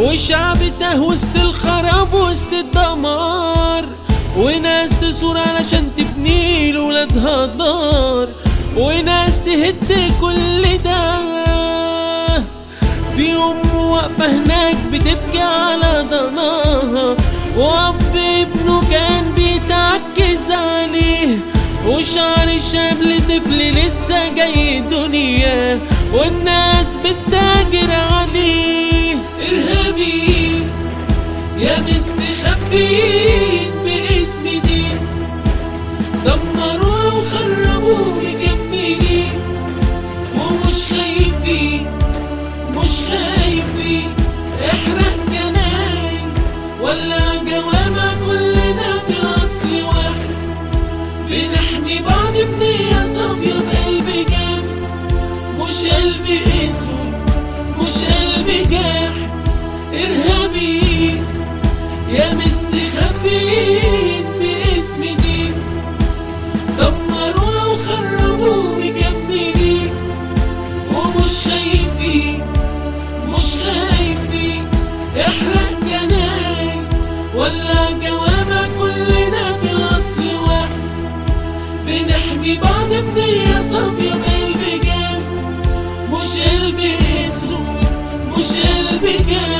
وشعب تاه وسط الخراب وسط الدمار وناس تثور علشان تبني لولادها دار وناس تهد كل ده في أم واقفة هناك بتبكي على ضناها وأب ابنه كان بيتعكز عليه وشعر الشاب لطفل لسه جاي الدنيا والناس بتتاجر عليه إرهابي يا مستخبين باسم دين دمروا وخربوا مكملين ومش خايفين مش خايفين احرق جنايز ولا جوامع كلنا في الاصل واحد بنحمي بعض بنية صافية في قلب جامد مش قلب اسود مش قلب جاحد ارهابي يا مستخبين باسم دين دمروا وخربوا مكملين ومش خايفين مش خايفين احرق جنايز ولا جوامع كلنا في الاصل واحد بنحمي بعض بنية صافية قلب جامد مش قلب اسود مش قلب جامد